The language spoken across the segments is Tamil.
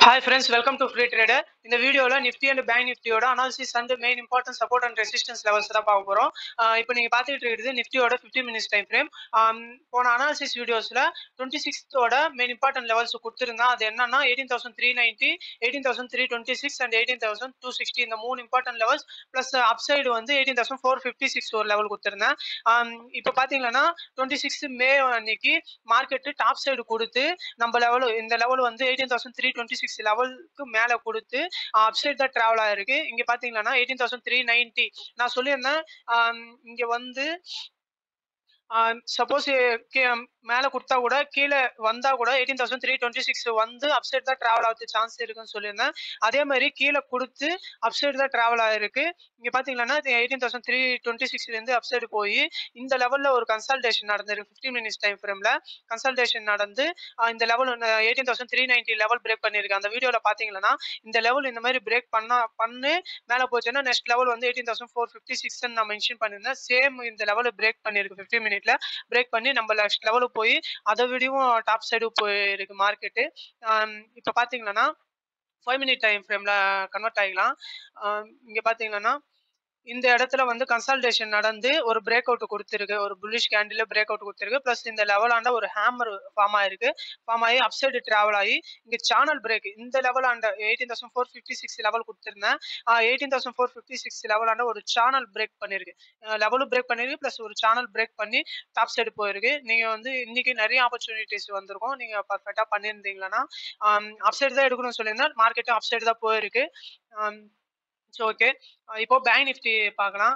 hi friends welcome to free trader இந்த வீடியோவில் நிஃப்டி அண்ட் பேங்க் நிஃப்டியோட analysis and main important support and resistance levels தான் பார்க்க போகிறோம் இப்போ நீங்கள் பார்த்துட்டு இருக்கிறது நிஃப்டியோட ஃபிஃப்டி மினிட்ஸ் டைம் ஃப்ரேம் போன அனாலிசிஸ் வீடியோஸில் டுவெண்ட்டி சிக்ஸ்த்தோட மெயின் இம்பார்ட்டன்ட் லெவல்ஸ் கொடுத்துருந்தேன் அது என்னன்னா eighteen thousand three ninety eighteen thousand three twenty six and eighteen thousand two sixty இந்த மூணு இம்பார்ட்டன்ட் லெவல்ஸ் ப்ளஸ் அப்சைடு வந்து eighteen thousand four fifty six ஒரு லெவல் கொடுத்துருந்தேன் இப்போ பார்த்தீங்கன்னா டுவெண்ட்டி சிக்ஸ் மே அன்னைக்கு மார்க்கெட்டு டாப் சைடு கொடுத்து நம்ம லெவல் இந்த லெவல் வந்து eighteen thousand three twenty six லெவலுக்கு மேலே கொடுத்து அப்சைட் தான் ட்ராவல் ஆயிருக்கு இங்கே பார்த்தீங்கன்னா எயிட்டீன் தௌசண்ட் த்ரீ நைன்ட்டி நான் சொல்லியிருந்தேன் இங்கே வந்து சப்போஸ் மேலே கொடுத்தா கூட கீழே வந்தா கூட eighteen thousand three twenty six வந்து அப்சைட் தான் ட்ராவல் ஆகுது சான்ஸ் இருக்குன்னு சொல்லியிருந்தேன் அதே மாதிரி கீழே கொடுத்து அப்சைடு தான் ட்ராவல் ஆயிருக்கு இங்கே பார்த்தீங்கன்னா எயிட்டீன் தௌசண்ட் த்ரீ டுவெண்ட்டி சிக்ஸ்லேருந்து அப்சைடு போய் இந்த லெவலில் ஒரு கன்சல்டேஷன் நடந்திருக்கு ஃபிஃப்டி மினிட்ஸ் டைம் ஃப்ரேமில் கன்சல்டேஷன் நடந்து இந்த level eighteen thousand three ninety level break பண்ணியிருக்கு அந்த வீடியோவில் பார்த்தீங்கன்னா இந்த லெவல் இந்த மாதிரி பிரேக் பண்ணா பண்ணு மேலே போச்சுன்னா நெக்ஸ்ட் லெவல் வந்து eighteen thousand four fifty six நான் மென்ஷன் பண்ணியிருந்தேன் சேம் இந்த லெவலில் பிரேக் பண்ணியிருக்கு ஃபிஃப்டி மினிட்ல பிரேக் பண்ணி நம்ம நெக்ஸ்ட் லெவலுக்கு போய் அதை விடவும் டாப் சைடு போயிருக்கு மார்க்கெட்டு இப்போ பார்த்தீங்கன்னா ஃபைவ் மினிட் டைம் ஃப்ரேமில் கன்வெர்ட் ஆகிக்கலாம் இங்கே பார்த்தீங்கன்னா இந்த இடத்துல வந்து கன்சல்டேஷன் நடந்து ஒரு பிரேக் அவுட் கொடுத்துருக்கு ஒரு புல்லிஷ் கேண்டில் பிரேக் அவுட் கொடுத்துருக்கு ப்ளஸ் இந்த லெவலாண்ட ஒரு ஹேமர் ஃபார்ம் ஆயிருக்கு ஃபார்ம் ஆகி அப்சைடு டிராவல் ஆகி இங்கே சேனல் பிரேக் இந்த லெவலாண்ட eighteen thousand four fifty six level கொடுத்துருந்தேன் eighteen thousand four fifty six லெவலாண்ட ஒரு சேனல் பிரேக் பண்ணிருக்கு லெவலும் பிரேக் பண்ணிருக்கு ப்ளஸ் ஒரு சேனல் பிரேக் பண்ணி டாப் சைடு போயிருக்கு நீங்கள் வந்து இன்னைக்கு நிறைய ஆப்பர்ச்சுனிட்டிஸ் வந்திருக்கும் நீங்கள் பர்ஃபெக்டாக பண்ணியிருந்தீங்கன்னா அப்சைடு தான் எடுக்கணும்னு சொல்லியிருந்தேன் மார்க்கெட்டும் அப்சைடு தான் போயிருக்கு ஸோ ஓகே இப்போ பேங்க் நிஃப்டி பார்க்கலாம்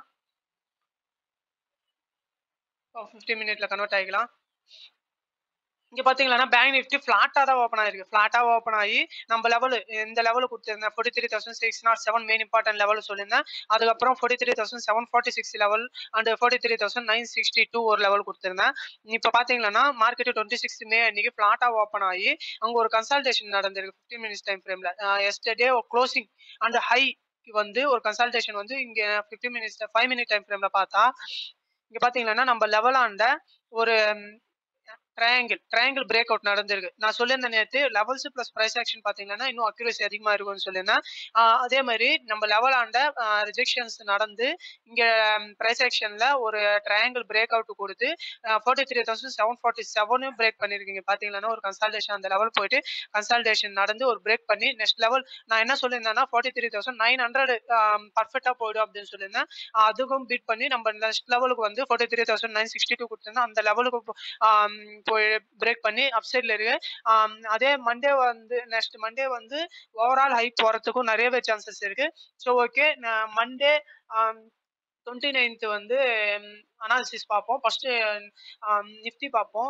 ஃபிஃப்டி மினிட்ல கன்வெர்ட் ஆகிக்கலாம் இங்க பாத்தீங்கன்னா பேங்க் நிஃப்டி ஃபிளாட்டா தான் ஓப்பன் ஆயிருக்கு ஃபிளாட்டா ஓப்பன் ஆகி நம்ம லெவல் இந்த லெவல் கொடுத்துருந்தேன் forty three thousand six nought seven main important level சொல்லியிருந்தேன் அதுக்கப்புறம் forty three thousand seven forty six level and forty three thousand nine sixty two ஒரு லெவல் கொடுத்துருந்தேன் இப்போ பாத்தீங்கன்னா மார்க்கெட் டுவெண்ட்டி சிக்ஸ் மே அன்னைக்கு ஃபிளாட்டா ஓப்பன் ஆகி அங்க ஒரு கன்சல்டேஷன் நடந்திருக்கு ஃபிஃப்டி மினிட்ஸ் டைம் ஃப்ரேம்ல எஸ்டர்டே க்ளோசிங் அண்ட் ஹை வந்து ஒரு கன்சல்டேஷன் வந்து இங்க fifty minutes five minute time ஃப்ரேம்ல பார்த்தா இங்க பாத்தீங்கன்னா நம்ம லெவலாண்ட ஒரு ட்ரையாங்கிள் ட்ரையாங்கிள் பிரேக் அவுட் நடந்திருக்கு நான் சொல்லியிருந்த நேற்று லெவல்ஸ் ப்ளஸ் ப்ரைஸ் ஆக்ஷன் பார்த்தீங்கன்னா இன்னும் அக்யூரேசி அதிகமாக இருக்கும்னு சொல்லியிருந்தேன் அதே மாதிரி நம்ம லெவலாண்ட ரிஜெக்ஷன்ஸ் நடந்து இங்கே ப்ரைஸ் ஆக்ஷனில் ஒரு ட்ரையாங்கிள் பிரேக் அவுட் கொடுத்து forty three thousand seven forty செவனும் பிரேக் பண்ணியிருக்கீங்க பார்த்தீங்கன்னா ஒரு கன்சல்டேஷன் அந்த லெவல் போயிட்டு கன்சல்டேஷன் நடந்து ஒரு பிரேக் பண்ணி நெக்ஸ்ட் லெவல் நான் என்ன சொல்லியிருந்தேன்னா forty three thousand nine hundred பர்ஃபெக்டாக போயிடும் அப்படின்னு சொல்லியிருந்தேன் அதுக்கும் பீட் பண்ணி நம்ம நெக்ஸ்ட் லெவலுக்கு வந்து forty three thousand nine sixty two கொடுத்துருந்தேன் அந்த லெவலுக்கு போய் பிரேக் பண்ணி அப்சைட்ல இருக்கு அதே மண்டே வந்து நெக்ஸ்ட் மண்டே வந்து ஓவரால் ஹை போறதுக்கும் நிறையவே சான்சஸ் இருக்கு so okay Monday twenty ninth வந்து அனாலிசிஸ் பார்ப்போம் ஃபர்ஸ்ட் நிஃப்டி பார்ப்போம்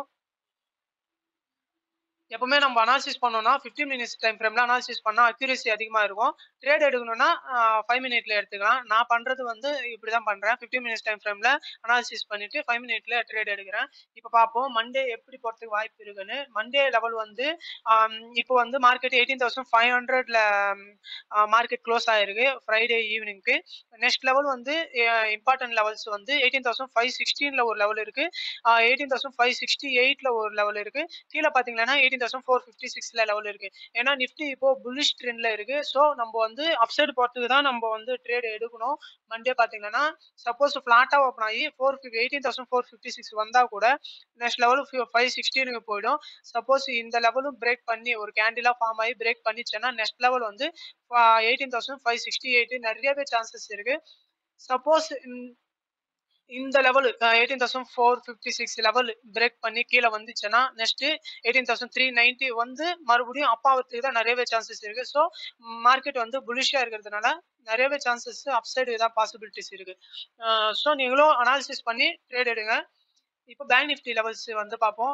எப்பவுமே நம்ம அனாலிசிஸ் பண்ணோம்னா ஃபிஃப்டி மினிட்ஸ் டைம் ஃப்ரேம்ல அனாலிசிஸ் பண்ணால் அக்யூரேசி அதிகமாக இருக்கும் ட்ரேட் எடுக்கணும்னா ஃபைவ் மினிட்ல எடுத்துக்கலாம் நான் பண்ணுறது வந்து இப்படி தான் பண்ணுறேன் ஃபிஃப்டி மினிட்ஸ் டைம் ஃப்ரேமில் அனாலிசிஸ் பண்ணிட்டு ஃபைவ் மினிட்ல ட்ரேட் எடுக்கிறேன் இப்போ பார்ப்போம் மண்டே எப்படி போகிறதுக்கு வாய்ப்பு இருக்குன்னு மண்டே லெவல் வந்து இப்போ வந்து மார்க்கெட் எயிட்டீன் தௌசண்ட் ஃபைவ் ஹண்ட்ரட்ல மார்க்கெட் க்ளோஸ் ஆயிருக்கு ஃப்ரைடே ஈவினிங்க்கு நெக்ஸ்ட் லெவல் வந்து இம்பார்ட்டன்ட் லெவல்ஸ் வந்து எயிட்டீன் தௌசண்ட் ஃபைவ் சிக்ஸ்டீனில் ஒரு லெவல் இருக்கு எயிட்டீன் தௌசண்ட் ஃபைவ் சிக்ஸ்டி எயிட்ல ஒரு லெவல் இருக்கு கீழே பார்த்தீங்கன்னா எயிட்டீன் தௌசண்ட் ஃபோர் ஃபிஃப்டி சிக்ஸ்ல லெவல் இருக்கு ஏன்னா நிஃப்டி இப்போ புல்லிஷ் ட்ரெண்ட்ல இருக்கு ஸோ நம்ம வந்து அப்சைடு போகிறதுக்கு தான் நம்ம வந்து ட்ரேட் எடுக்கணும் மண்டே பார்த்தீங்கன்னா சப்போஸ் ஃபிளாட்டா ஓப்பன் ஆகி four fifty eighteen thousand four fifty six வந்தா கூட நெக்ஸ்ட் லெவல் ஃபைவ் சிக்ஸ்டீனுக்கு போயிடும் சப்போஸ் இந்த லெவலும் பிரேக் பண்ணி ஒரு கேண்டிலா ஃபார்ம் ஆகி பிரேக் பண்ணிச்சுன்னா நெக்ஸ்ட் லெவல் வந்து eighteen thousand five sixty eight நிறையவே சான்சஸ் இருக்கு சப்போஸ் இந்த level eighteen thousand four fifty six level break பண்ணி கீழே வந்துச்சுன்னா next eighteen thousand three ninety வந்து மறுபடியும் அப்பாவத்துக்கு தான் நிறையவே சான்சஸ் இருக்கு ஸோ மார்க்கெட் வந்து புலிஷா இருக்கிறதுனால நிறையவே சான்சஸ் அப்சைடு தான் பாசிபிலிட்டிஸ் இருக்கு ஸோ நீங்களும் அனாலிசிஸ் பண்ணி ட்ரேட் எடுங்க இப்போ பேங்க் நிஃப்டி லெவல்ஸ் வந்து பார்ப்போம்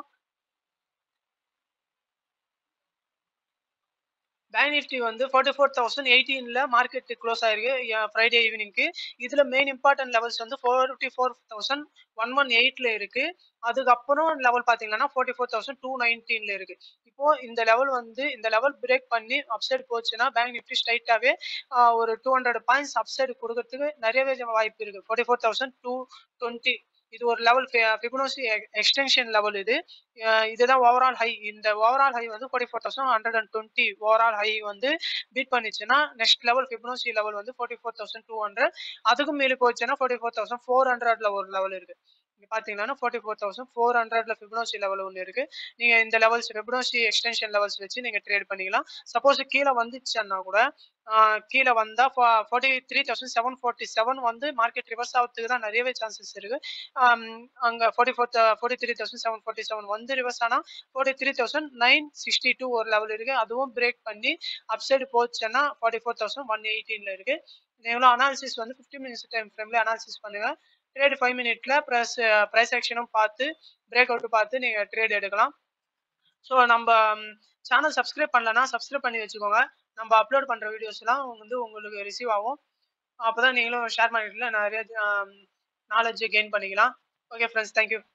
பேங்க் நிஃப்டி வந்து ஃபார்ட்டி ஃபோர் தௌசண்ட் எயிட்டீனில் மார்க்கெட் க்ளோஸ் ஆயிருக்கு ஃப்ரைடே ஈவினிங்க்கு இதில் மெயின் இம்பார்ட்டன்ட் லெவல்ஸ் வந்து forty four thousand one one எயிட்டில் இருக்கு அதுக்கப்புறம் லெவல் பார்த்தீங்கன்னா ஃபார்ட்டி ஃபோர் தௌசண்ட் டூ நைன்டீனில் இருக்கு இப்போ இந்த லெவல் வந்து இந்த லெவல் பிரேக் பண்ணி அப்சைடு போச்சுன்னா பேங்க் நிஃப்டி ஸ்ட்ரைட்டாகவே ஒரு டூ ஹண்ட்ரட் பாயிண்ட்ஸ் அப்சைடு கொடுக்கறதுக்கு நிறையவே வாய்ப்பு இருக்கு forty four thousand two twenty இது ஒரு லெவல் ஃபிபனோசி எக்ஸ்டென்ஷன் லெவல் இது அஹ் இதுதான் ஓவரால் ஹை இந்த ஓவரால் ஹை வந்து forty four thousand hundred and twenty overall high வந்து பீட் பண்ணிச்சுன்னா நெக்ஸ்ட் லெவல் ஃபிபனோசி லெவல் வந்து forty four thousand two hundred அதுக்கும் மீறி போச்சுன்னா ஃபார்ட்டி ஃபோர் தௌசண்ட் ஃபோர் ஹண்ட்ரட்ல ஒரு லெவல் இருக்கு இங்க பாத்தீங்கன்னா ஃபார்ட்டி ஃபோர் தௌசண்ட் ஃபோர் ஹண்ட்ரட்ல ஃபிபனோசி லெவல் ஒன்று இருக்கு நீங்க இந்த லெவல்ஸ் ஃபிபனோசி எக்ஸ்டென்ஷன் லெவல்ஸ் வச்சு நீங்க ட்ரேட் பண்ணிக்கலாம் சப்போஸ் கீழே வந்துச்சுன்னா கூட ஆஹ் கீழே வந்தா forty three thousand seven forty seven வந்து மார்க்கெட் ரிவர்ஸ் ஆகிறதுக்கு தான் நிறையவே சான்சஸ் இருக்கு ஆம், அங்க forty four forty three thousand seven forty seven வந்து ரிவர்ஸ் ஆனா forty three thousand nine sixty two ஒரு லெவல் இருக்கு அதுவும் பிரேக் பண்ணி அப்சைடு போச்சுன்னா ஃபார்ட்டி ஃபோர் தௌசண்ட் ஒன் எயிட்டீன்ல இருக்கு நீங்களும் அனாலிசிஸ் வந்து ஃபிஃப்டி மினிட்ஸ் டைம் ஃப்ரேம்ல அனாலிசிஸ் பண்ணுங்க ட்ரேட் ஃபைவ் மினிட்ல ப்ரைஸ் ப்ரைஸ் ஆக்ஷனும் பார்த்து பிரேக் அவுட் பார்த்து நீங்க ட்ரேட் எடுக்கலாம் ஸோ நம்ம சேனல் சப்ஸ்கிரைப் பண்ணலன்னா சப்ஸ்கிரைப் பண்ணி வச்சுக்கோங்க நம்ம அப்லோட் பண்ற வீடியோஸ்லாம் வந்து உங்களுக்கு ரிசீவ் ஆகும் அப்பதான் நீங்களும் ஷேர் மார்க்கெட்ல நிறைய நாலேஜ் கெயின் பண்ணிக்கலாம் ஓகே ஃப்ரெண்ட்ஸ் தேங்க்யூ